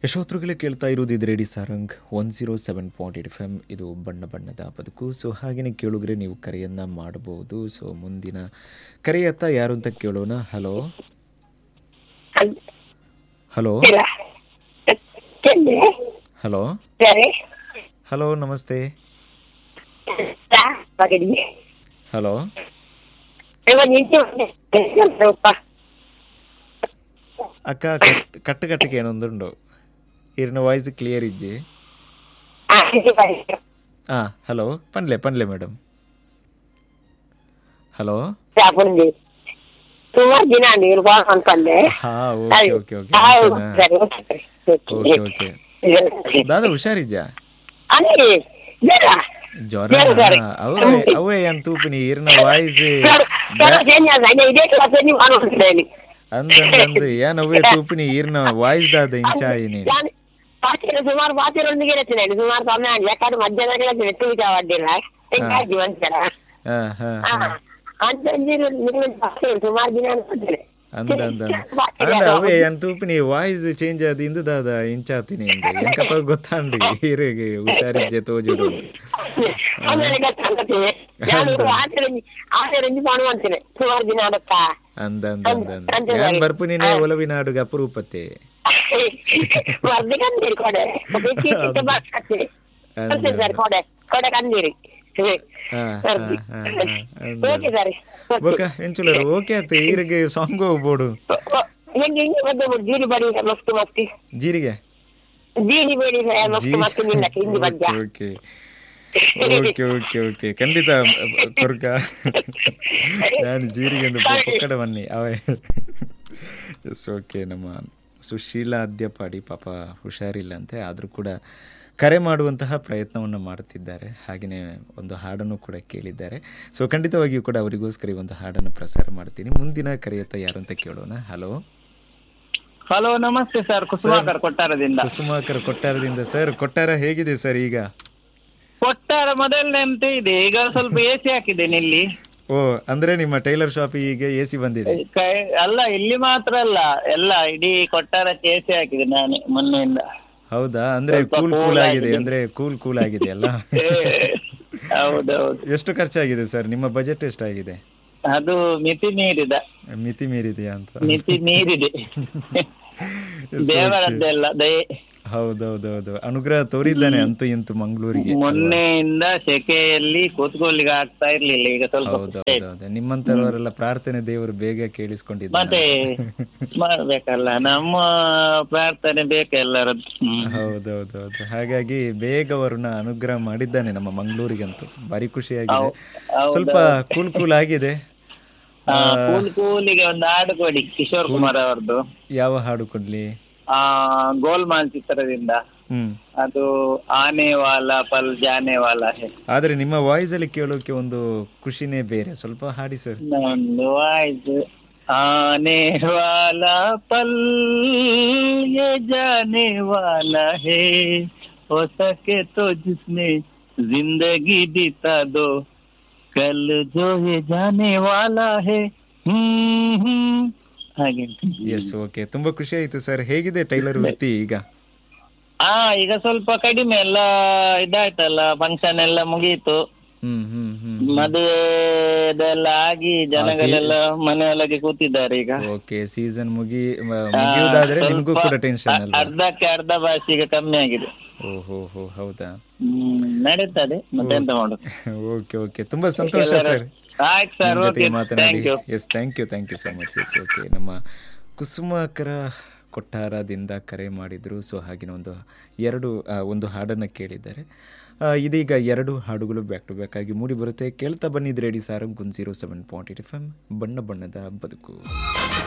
ಯಶೋತ್ರುಗಳೇ ಕೇಳ್ತಾ ಇರೋದು ಇದು radio Sarang one zero seven point eight F M ಇದು ಬಣ್ಣ ಬಣ್ಣದ ಬದುಕು ಸೊ ಹಾಗೆಯೇ ಕೇಳಿದ್ರೆ ನೀವು ಕರೆಯನ್ನು ಮಾಡಬಹುದು ಸೊ ಮುಂದಿನ ಕರೆಯತ್ತ ಯಾರು ಅಂತ ಕೇಳೋಣ ಹಲೋ ಹಲೋ ಹಲೋ ಹಲೋ ನಮಸ್ತೆ ಹಲೋ ಅಕ್ಕ ಕಟ್ ಕಟ್ಟು ಕಟ್ಟಕ್ಕೆ ಏನೊಂದುಂಡು ಇರಿನ ವಾಯ್ಸ್ ಕ್ಲಿಯರ್ ಇಜ್ಜಿ ಹಾಂ ಹಲೋ ಪನ್ಲೆ ಪನ್ಲೆ ಮೇಡಮ್ ಹಲೋ ಸುಮಾರು ದಿನ ನೀರು ಅನ್ಕೊಂಡೆ ಹಾಂ ಓಕೆ ಓಕೆ ಓಕೆ ಸರಿ ಓಕೆ ಓಕೆ ದಾದ ಹುಷಾರಿಜ್ಜ ಅದೇ ಬೇಡ ಜ್ವರ ಬೇರೆ ಬೇರೆ. ಅವೇ ಅವೇ ಏನ್ ತೂಪಿನಿ ಇರ್ನ ವಾಯ್ಸ್ ಚೇಂಜ್ ಆದ ಇದೇ ಕ್ಲಾಸ್ ನೀವು ಅನ್ಕೊಂಡಿದ್ದೇನೆ ಅಂದಂದು ಏನ್ ಅವೇ ತೂಪಿನಿ ಇರ್ನ ವಾಯ್ಸ್ ದಾದ ಇಂಚಾಯಿನಿ ನಾನು ಪಾತಿರ ಸುಮಾರು ಪಾತಿರೊಂದಿಗೆ ಇರುತ್ತೇನೆ ಸುಮಾರು ಸಮಯ ಆಗಿದೆ ಯಾಕಂದ್ರೆ ಮಧ್ಯಾಹ್ನ ಹೇಳ್ತೀನಿ ತುಳಿತಾ ಅಡ್ಡಿಲ್ಲ ಹೆಂಗಾಗಿ ಒಂದ್ಸಲ ಹಾ ಹಾ ಹಾ ಅಂತ ನೀವು ಪಾತಿರ ಸುಮಾರು ದಿನ ಅನ್ಕೊಳ್ತೇನೆ ಅಂದ ಅಂದ ಅಂದ ಅವೇ ಏನ್ ತೂಪಿನಿ ವಾಯ್ಸ್ ಚೇಂಜ್ ಆದ ಇಂದು ದಾದ ಇಂಚಾತಿನಿ ಅಂತ ಎಂಕಪ್ಪ ಗೊತ್ತಾಂಡ್ರಿ ಹೀರಿಗೆ ಹುಷಾರಿಜ್ಜೆ ತೋಜುಡು ಆಮೇಲೆ ಗೊತ್ತಾಗ್ತದೆ ನಾನು ಆಚರಣೆ ಆಚರಣೆ ಮಾಡುವಂತೇನೆ ಸುಮಾರು ದಿನ ಅದಕ್ಕ ಅಂದ ಅಂದ ಅಂದ ಅಂದ ಏನ್ ಬರ್ಪುನಿನೇ ಒಲವಿನಾಡುಗೆ ಅಪರೂಪತೆ ಬರ್ದಿ ಕಂದಿರಿ ಕೊಡೆ ಬರ್ತೀನಿ ಸರ್ ಕೊಡೆ ಕೊಡೆ ಕಂದಿರಿ ಹಾ ಹಾ ಹಾ ಹಾ ಓಕೆ ಸರ್ ಬೊಕ ಎಂಚುಲರು ಓಕೆ ಆಯ್ತು ಈರಿಗೆ ಸಾಂಗ್ ಹೋಗ್ಬೋಡು ಹೆಂಗೆ ಹಿಂಗೆ ಬಂದು ಜೀರಿ ಬಡಿ ಮಸ್ತ್ ಮಸ್ತಿ ಜೀರಿಗೆ ಜೀರಿ ಬೇಡಿ ಮಸ್ತ್ ಮಸ್ತ್ ನಿಲ್ಲಕ್ಕೆ ಹಿಂದಿ ಬಜ್ಜ ಓಕೆ ಓಕೆ ಓಕೆ ಓಕೆ ಖಂಡಿತ ಕೊರ್ಕ ನಾನು ಜೀರಿಗೆ ಒಂದು ಪಕ್ಕಡೆ ಬನ್ನಿ ಅವೇ ಎಸ್ ಓಕೆ ನಮ್ಮ ಸುಶೀಲಾ ಅದ್ಯಪಾಡಿ ಪಾಪ ಹುಷಾರಿಲ್ಲ ಅಂತೆ ಆದರೂ ಕೂಡ ಕರೆ ಮಾಡುವಂತಹ ಪ್ರಯತ್ನವನ್ನು ಮಾಡುತ್ತಿದ್ದಾರೆ ಹಾಗೆಯೇ ಒಂದು ಹಾಡನ್ನು ಕೂಡ ಕೇಳಿದ್ದಾರೆ ಸೊ ಖಂಡಿತವಾಗಿಯೂ ಕೂಡ ಅವರಿಗೋಸ್ಕರ ಈ ಒಂದು ಹಾಡನ್ನು ಪ್ರಸಾರ ಮಾಡ್ತೀನಿ ಮುಂದಿನ ಕರೆಯತ್ತ ಯಾರು ಅಂತ ಕೇಳೋಣ ಹಲೋ ಹಲೋ ನಮಸ್ತೆ ಸರ್ ಕುಸುಮಾಕರ್ ಕೊಟ್ಟಾರದಿಂದ ಕುಸುಮಾಕರ್ ಕೊಟ್ಟಾರದಿಂದ ಸರ್ ಕೊಟ್ಟಾರ ಹೇಗಿದೆ ಸರ್ ಈಗ ಕೊಟ್ಟಾರ ಮೊದಲನೆಂತ ಇದೆ ಈಗ ಸ್ವಲ್ಪ ಎ ಸಿ ಹಾಕಿದ್ದೇನೆ ಇಲ್ಲಿ ಓ ಅಂದ್ರೆ ನಿಮ್ಮ ಟೈಲರ್ ಶಾಪಿಗೆ ಎ ಸಿ ಬಂದಿದೆ ಕೈ- ಅಲ್ಲ ಇಲ್ಲಿ ಮಾತ್ರ ಅಲ್ಲ ಎಲ್ಲ ಇಡೀ ಕೊಟ್ಟಾರಕ್ಕೆ ಎ ಸಿ ಹಾಕಿದೆ ನಾನೇ ಮೊನ್ನೆಯಿಂದ ಹೌದಾ ಅಂದ್ರೆ ಸ್ವಲ್ಪ ಕೂಲ್ cool ಕೂಲ್ ಆಗಿದೆ ಆಗಿದೆ. ಅಂದ್ರೆ ಕೂಲ್ ಕೂಲ್ ಆಗಿದೆ ಅಲ್ಲ ಏ, ಹೌದೌದು ಎಷ್ಟು ಖರ್ಚಾಗಿದೆ ಸರ್ ನಿಮ್ಮ ಬಜೆಟ್ ಎಷ್ಟಾಗಿದೆ ಅದು ಮಿತಿ ಮೀರಿದ ಮಿತಿ ಮೀರಿದೆಯಾ ಅಂತ ಮಿತಿ ಮೀರಿದೆ Yes, ದೇವರದ್ದೆಲ್ಲ ದಯೆ ಹೌದೌದೌದು ಅನುಗ್ರಹ ತೋರಿದ್ದಾನೆ ಅಂತೂ ಇಂತೂ ಮಂಗಳೂರಿಗೆ ಮೊನ್ನೆಯಿಂದ ಸೆಕೆಯಲ್ಲಿ ಕೂತ್ಕೊಳ್ಳಿಕ್ಕೆ ಆಗ್ತಾ ಇರ್ಲಿಲ್ಲ ಈಗ ಸ್ವಲ್ಪ ಹೌದೌದೌದು ನಿಮ್ಮಂತರವರೆಲ್ಲ ಪ್ರಾರ್ಥನೆ ದೇವರು ಬೇಗ ಮತ್ತೆ ಕೇಳಿಸ್ಕೊಂಡಿದ್ದಾನೆ ಮಾಡ್ಬೇಕಲ್ಲ ನಮ್ಮ ಪ್ರಾರ್ಥನೆ ಬೇಕು ಎಲ್ಲರದ್ದು ಹ್ಮ್. ಹೌದೌದೌದು ಹಾಗಾಗಿ ಬೇಗ ವರುಣ ಅನುಗ್ರಹ ಮಾಡಿದ್ದಾನೆ ನಮ್ಮ ಮಂಗಳೂರಿಗಂತೂ ಭಾರಿ ಖುಷಿಯಾಗಿದೆ ಹೌದು. ಸ್ವಲ್ಪ ಕೂಲ್ ಕೂಲ್ ಆಗಿದೆ ಆ, ಕೂಲ್ ಕೂಲಿಗೆ ಒಂದು ಹಾಡು ಕೊಡಿ ಕಿಶೋರ್ ಕುಮಾರ್ ಅವರದ್ದು ಯಾವ ಹಾಡು ಕೊಡ್ಲಿ ಆ ಗೋಲ್ಮಾಲ್ ಚಿತ್ರದಿಂದ ಹ್ಮ್ ಅದು ಆನೆ ವಾಲ ಪಲ್ ಜಾನೆ ವಾಲ ಹೇ ಆದ್ರೆ ನಿಮ್ಮ ವಾಯ್ಸ್ ಅಲ್ಲಿ ಕೇಳೋಕೆ ಒಂದು ಖುಷಿನೇ ಬೇರೆ ಸ್ವಲ್ಪ ಹಾಡಿ ಸರ್ ನಂದು ಆಯ್ತು ಆನೆ ವಾಲ ಪಲ್ ये जाने वाला है हो सके तो जिसने जिंदगी बिता दो कल जो ये जाने वाला है ಹ್ಮ್ ಹ್ಮ್ ಹಾಗೆ ಎಸ್ ಓಕೆ ತುಂಬಾ ಖುಷಿ ಆಯ್ತು ಸರ್ ಹೇಗಿದೆ ಟೈಲರ್ ವೃತ್ತಿ ಈಗ ಆ ಈಗ ಸ್ವಲ್ಪ ಕಡಿಮೆ ಎಲ್ಲ ಇದಾಯ್ತಲ್ಲ ಫಂಕ್ಷನ್ ಎಲ್ಲ ಮುಗೀತು ಹ್ಮ್ ಹ್ಮ್ ಹ್ಮ್ ಮದುವೆದೆಲ್ಲ ಆಗಿ ಜನಗಳೆಲ್ಲ ಮನೆಯೊಳಗೆ ಕೂತಿದ್ದಾರೆ ಈಗ ಓಕೆ ಸೀಸನ್ ಮುಗಿ ಮ- ಮುಗಿಯುವುದಾದ್ರೆ ಸ್ವಲ್ಪ ನಿಮ್ಗೂ ಕೂಡ ಟೆನ್ಷನ್ ಅ- ಅಲ್ಲ ಅರ್ಧಕ್ಕೆ ಅರ್ಧ ಭಾಷೆ ಈಗ ಕಮ್ಮಿ ಆಗಿದೆ ಓಹೋ ಹೋ ಹೌದಾ ಹ್ಮ್ ನಡೀತದೆ ಮತ್ತೆಂತ ಮಾಡುದು ಓಕೆ ಓಕೆ ತುಂಬಾ ಸಂತೋಷ ಸರ್ ಆಯ್ತು ಸರ್ ನಿಮ್ ಜೊತೆಗೆ ಓಕೆ ಮಾತನಾಡಿ thank you yes thank you thank you so much yes okay ನಮ್ಮ ಕುಸುಮಾಕರ ಕೊಟ್ಟಾರದಿಂದ ಕರೆ ಮಾಡಿದ್ರು ಸೊ ಹಾಗೆಯೇ ಒಂದು ಎರಡು ಆ, ಒಂದು ಹಾಡನ್ನು ಕೇಳಿದ್ದಾರೆ ಆ, ಇದೀಗ ಎರಡು ಹಾಡುಗಳು ಬ್ಯಾಕ್ ಟು ಬ್ಯಾಕ್ ಆಗಿ ಮೂಡಿ ಬರುತ್ತೆ ಕೇಳ್ತಾ ಬನ್ನಿದ್ದು radio Sarang one zero seven point eight F M ಬಣ್ಣ ಬಣ್ಣದ ಬದುಕು